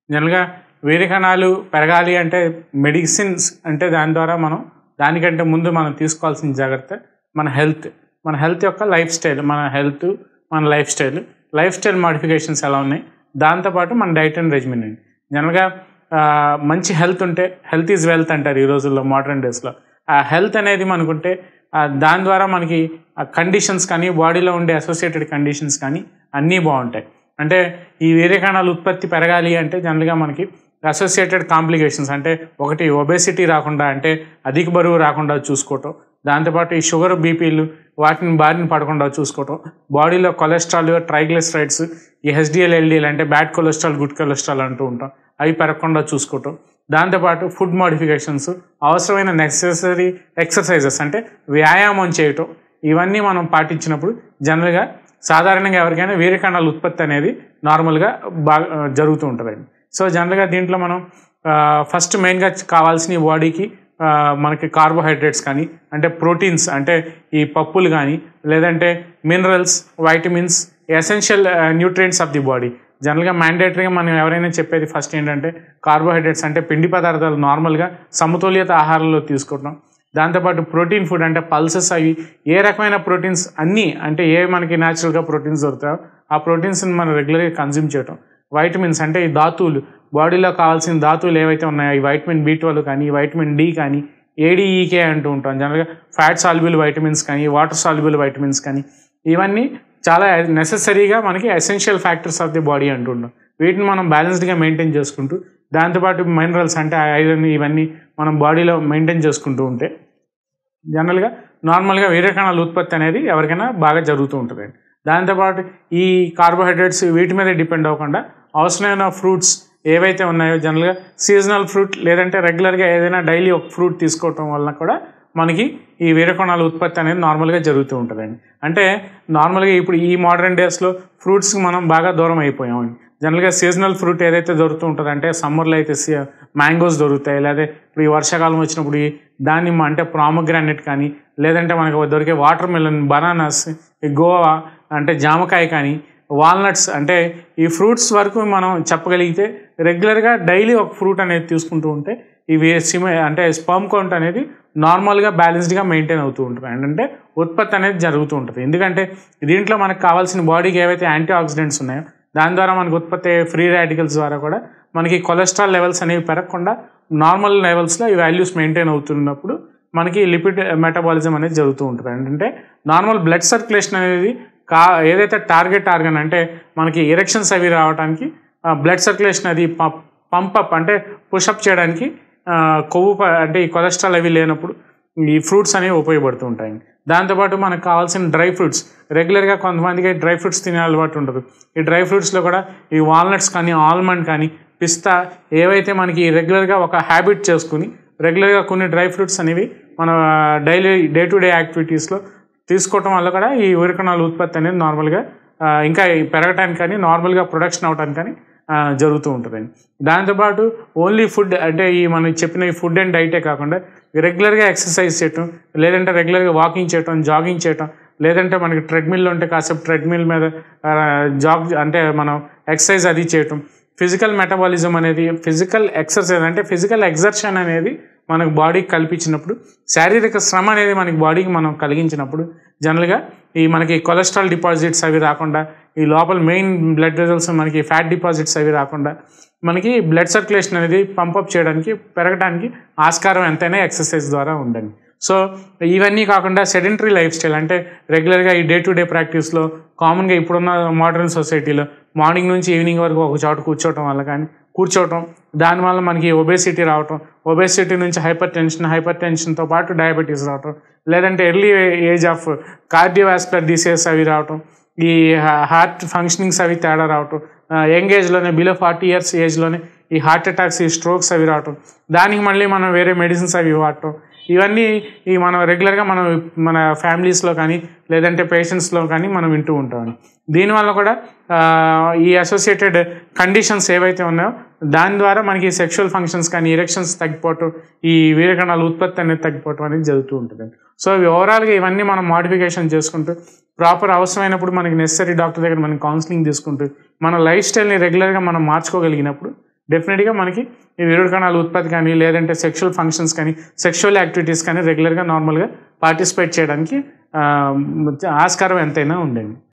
జనరల్గా వేరే కణాలు పెరగాలి అంటే మెడిసిన్స్ అంటే దాని ద్వారా మనం దానికంటే ముందు మనం తీసుకోవాల్సిన జాగ్రత్త మన హెల్త్ మన హెల్త్ యొక్క లైఫ్ స్టైల్ మన హెల్త్ మన lifestyle lifestyle modifications ఎలా ఉన్నాయి దాంతోపాటు మన డైట్ అండ్ రెజిమెంట్ అండి జనరల్గా ఆ, మంచి హెల్త్ ఉంటే హెల్త్ ఈజ్ వెల్త్ అంటారు ఈ రోజుల్లో మోడర్న్ డేస్లో ఆ హెల్త్ అనేది మనకుంటే ఆ, దాని ద్వారా మనకి కండిషన్స్ కానీ బాడీలో ఉండే అసోసియేటెడ్ కండిషన్స్ కానీ అన్నీ బాగుంటాయి అంటే ఈ వేరే కణాలు ఉత్పత్తి పెరగాలి అంటే జనరల్గా మనకి అసోసియేటెడ్ కాంప్లికేషన్స్ అంటే ఒకటి ఒబేసిటీ రాకుండా అంటే అధిక బరువు రాకుండా చూసుకోవటం దాంతోపాటు ఈ షుగర్ బీపీలు వాటిని బారిన పడకుండా చూసుకోవటం బాడీలో కొలెస్ట్రాల్ ట్రైగ్లిసరైడ్స్ ఈ హెచ్డిఎల్ ఎల్డిఎల్ అంటే బ్యాడ్ కొలెస్ట్రాల్ గుడ్ కొలెస్ట్రాల్ అంటూ ఉంటాం అవి పెరగకుండా చూసుకోవటం దాంతోపాటు ఫుడ్ మోడిఫికేషన్స్ అవసరమైన నెసెసరీ ఎక్సర్సైజెస్ అంటే వ్యాయామం చేయటం ఇవన్నీ మనం పాటించినప్పుడు జనరల్గా సాధారణంగా ఎవరికైనా వేరే కణాల ఉత్పత్తి అనేది నార్మల్గా బాగా ఆ, జరుగుతూ ఉంటుందండి సో జనరల్గా దీంట్లో మనం ఫస్ట్ మెయిన్గా కావాల్సిన ఈ బాడీకి ఆ, మనకి కార్బోహైడ్రేట్స్ కానీ అంటే ప్రోటీన్స్ అంటే ఈ పప్పులు కానీ లేదంటే minerals vitamins essential nutrients of the body జనరల్గా మ్యాండేటరీగా మనం ఎవరైనా చెప్పేది ఫస్ట్ ఏంటంటే కార్బోహైడ్రేట్స్ అంటే పిండి పదార్థాలు నార్మల్గా సమతుల్యత ఆహారంలో తీసుకోవడం దాంతోపాటు ప్రోటీన్ ఫుడ్ అంటే పల్సెస్ అవి ఏ రకమైన ప్రోటీన్స్ అన్నీ అంటే ఏ మనకి న్యాచురల్గా ప్రోటీన్స్ దొరుకుతాయో ఆ ప్రోటీన్స్ని మనం రెగ్యులర్గా కన్జ్యూమ్ చేయటం వైటమిన్స్ అంటే ఈ ధాతువులు బాడీలో కావాల్సిన ధాతువులు ఏవైతే ఉన్నాయో ఈ వైటమిన్ బి ట్వెల్వ్ కానీ ఈ వైటమిన్ డి కానీ ఏడీఈకే అంటూ ఉంటాం జనరల్గా ఫ్యాట్ సాల్యుబుల్ వైటమిన్స్ కానీ వాటర్ సాల్యుబుల్ వైటమిన్స్ కానీ ఇవన్నీ చాలా నెససరీగా మనకి essential factors of the body అంటుంటాం వీటిని మనం బ్యాలెన్స్డ్గా మెయింటైన్ చేసుకుంటూ దాంతోపాటు మినరల్స్ అంటే ఐరన్ ఇవన్నీ మనం బాడీలో మెయింటైన్ చేసుకుంటూ ఉంటే జనరల్గా నార్మల్గా వేరే కణాల ఉత్పత్తి అనేది ఎవరికైనా బాగా జరుగుతూ ఉంటుందండి దాంతోపాటు ఈ కార్బోహైడ్రేట్స్ వీటి మీద డిపెండ్ అవ్వకుండా అవసరమైన ఫ్రూట్స్ ఏవైతే ఉన్నాయో జనరల్గా సీజనల్ ఫ్రూట్ లేదంటే రెగ్యులర్గా ఏదైనా డైలీ ఒక ఫ్రూట్ తీసుకోవటం వల్ల కూడా మనకి ఈ వేరే కొనాల ఉత్పత్తి అనేది నార్మల్గా జరుగుతూ ఉంటుందండి అంటే నార్మల్గా ఇప్పుడు ఈ మోడర్న్ డేస్లో ఫ్రూట్స్కి మనం బాగా దూరం అయిపోయామండి జనరల్గా సీజనల్ ఫ్రూట్ ఏదైతే దొరుకుతూ ఉంటుందో అంటే సమ్మర్లో అయితే మ్యాంగోస్ దొరుకుతాయి లేదా ఇప్పుడు ఈ వర్షాకాలం వచ్చినప్పుడు ఈ దానిమ్మ అంటే ప్రామగ్రానైట్ కానీ లేదంటే మనకు దొరికే వాటర్ మిలన్ బనానాస్ ఈ గోవా అంటే జామకాయ కానీ వాల్నట్స్ అంటే ఈ ఫ్రూట్స్ వరకు మనం చెప్పగలిగితే రెగ్యులర్గా డైలీ ఒక ఫ్రూట్ అనేది తీసుకుంటూ ఉంటే ఇవి సిమ అంటే స్పర్మ్ కౌంట్ అనేది నార్మల్గా బ్యాలెన్స్డ్గా మెయింటైన్ అవుతూ ఉంటుంది అంటే ఉత్పత్తి అనేది జరుగుతూ ఉంటుంది ఎందుకంటే దీంట్లో మనకు కావాల్సిన బాడీకి ఏవైతే యాంటీ ఆక్సిడెంట్స్ ఉన్నాయో దాని ద్వారా మనకు ఉత్పత్తి అయ్యే ఫ్రీ రాడికల్స్ ద్వారా కూడా మనకి కొలెస్ట్రాల్ లెవెల్స్ అనేవి పెరగకుండా నార్మల్ లెవెల్స్లో ఈ వాల్యూస్ మెయింటైన్ అవుతున్నప్పుడు మనకి లిపిడ్ మెటబాలిజం అనేది జరుగుతూ ఉంటుంది అంటే నార్మల్ బ్లడ్ సర్క్యులేషన్ అనేది కా ఏదైతే టార్గెట్ ఆర్గన్ అంటే మనకి ఎరెక్షన్స్ అవి రావడానికి బ్లడ్ సర్క్యులేషన్ అది పంప్ అప్ అంటే పుషప్ చేయడానికి ఆ, కొవ్వు ప- అంటే ఈ కొలెస్ట్రాల్ అవి లేనప్పుడు ఈ ఫ్రూట్స్ అనేవి ఉపయోగపడుతూ ఉంటాయి దాంతోపాటు మనకు కావాల్సిన డ్రై ఫ్రూట్స్ రెగ్యులర్గా కొంతమందికి డ్రై ఫ్రూట్స్ తినే అలవాటు ఉంటుంది ఈ డ్రై ఫ్రూట్స్లో కూడా ఈ వాల్నట్స్ కానీ ఆల్మండ్ కానీ పిస్తా ఏవైతే మనకి రెగ్యులర్గా ఒక హ్యాబిట్ చేసుకుని రెగ్యులర్గా కొన్ని డ్రై ఫ్రూట్స్ అనేవి మన డైలీ డే టు డే యాక్టివిటీస్లో తీసుకోవటం వల్ల కూడా ఈ ఊరికణాల ఉత్పత్తి అనేది నార్మల్గా ఆ, ఇంకా ఈ పెరగటానికి కానీ నార్మల్గా ప్రొడక్షన్ అవడానికి కానీ ఆ, జరుగుతూ ఉంటుందండి దాంతోపాటు ఓన్లీ ఫుడ్ అంటే ఈ మనం చెప్పిన ఈ ఫుడ్ అండ్ డైటే కాకుండా రెగ్యులర్గా ఎక్సర్సైజ్ చేయటం లేదంటే రెగ్యులర్గా వాకింగ్ చేయటం జాగింగ్ చేయటం లేదంటే మనకి ట్రెడ్మిల్ ఉంటే కాసేపు ట్రెడ్మిల్ మీద ఆ, జాగ్ అంటే మనం ఎక్సర్సైజ్ అది చేయటం ఫిజికల్ మెటబాలిజం అనేది ఫిజికల్ ఎక్సర్సైజ్ అంటే ఫిజికల్ ఎగ్జర్షన్ అనేది మనకు బాడీకి కల్పించినప్పుడు శారీరక శ్రమ అనేది మనకి బాడీకి మనం కలిగించినప్పుడు జనరల్గా ఈ మనకి కొలెస్ట్రాల్ డిపాజిట్స్ అవి రాకుండా ఈ లోపల మెయిన్ బ్లడ్ వెజల్స్ మనకి ఫ్యాట్ డిపాజిట్స్ అవి రాకుండా మనకి బ్లడ్ సర్క్యులేషన్ అనేది పంపప్ చేయడానికి పెరగడానికి ఆస్కారం ఎంతైనా ఎక్సర్సైజ్ ద్వారా ఉందండి సో ఇవన్నీ కాకుండా సెడెంటరీ లైఫ్ స్టైల్ అంటే రెగ్యులర్గా ఈ డే టు డే ప్రాక్టీస్లో కామన్గా ఇప్పుడున్న మోడర్న్ సొసైటీలో మార్నింగ్ నుంచి ఈవినింగ్ వరకు ఒక చోట కూర్చోవటం వల్ల కానీ కూర్చోవటం దానివల్ల మనకి ఒబేసిటీ రావటం ఒబేసిటీ నుంచి హైపర్ టెన్షన్ హైపర్ టెన్షన్తో పాటు డయాబెటీస్ రావటం లేదంటే early age of cardiovascular diseases అవి రావటం ఈ హార్ట్ ఫంక్షనింగ్స్ అవి తేడా రావటం యంగ్ ఏజ్లోనే బిలో ఫార్టీ ఇయర్స్ ఏజ్లోనే ఈ హార్ట్ అటాక్స్ ఈ స్ట్రోక్స్ అవి రావటం దానికి మళ్ళీ మనం వేరే మెడిసిన్స్ అవి వాడటం ఇవన్నీ ఈ మనం రెగ్యులర్గా మనం మన ఫ్యామిలీస్లో కానీ లేదంటే పేషెంట్స్లో కానీ మనం వింటూ ఉంటాం దీనివల్ల కూడా ఆ, ఈ అసోసియేటెడ్ కండిషన్స్ ఏవైతే ఉన్నాయో దాని ద్వారా మనకి సెక్షువల్ ఫంక్షన్స్ కానీ ఎరెక్షన్స్ తగ్గిపోవటం ఈ వీరకణాల ఉత్పత్తి అనేది తగ్గిపోవటం అనేది జరుగుతూ ఉంటుంది సో ఇవి ఓవరాల్గా ఇవన్నీ మనం మాడిఫికేషన్ చేసుకుంటూ ప్రాపర్ అవసరమైనప్పుడు మనకి నెసరీ డాక్టర్ దగ్గర మనం కౌన్సిలింగ్ తీసుకుంటూ మన లైఫ్ స్టైల్ని రెగ్యులర్గా మనం మార్చుకోగలిగినప్పుడు డెఫినెట్గా మనకి ఈ విరుడు కణాల ఉత్పత్తి కానీ లేదంటే సెక్షువల్ ఫంక్షన్స్ కానీ సెక్షువల్ యాక్టివిటీస్ కానీ రెగ్యులర్గా నార్మల్గా పార్టిసిపేట్ చేయడానికి ఆ, ఆస్కారం ఎంతైనా ఉండండి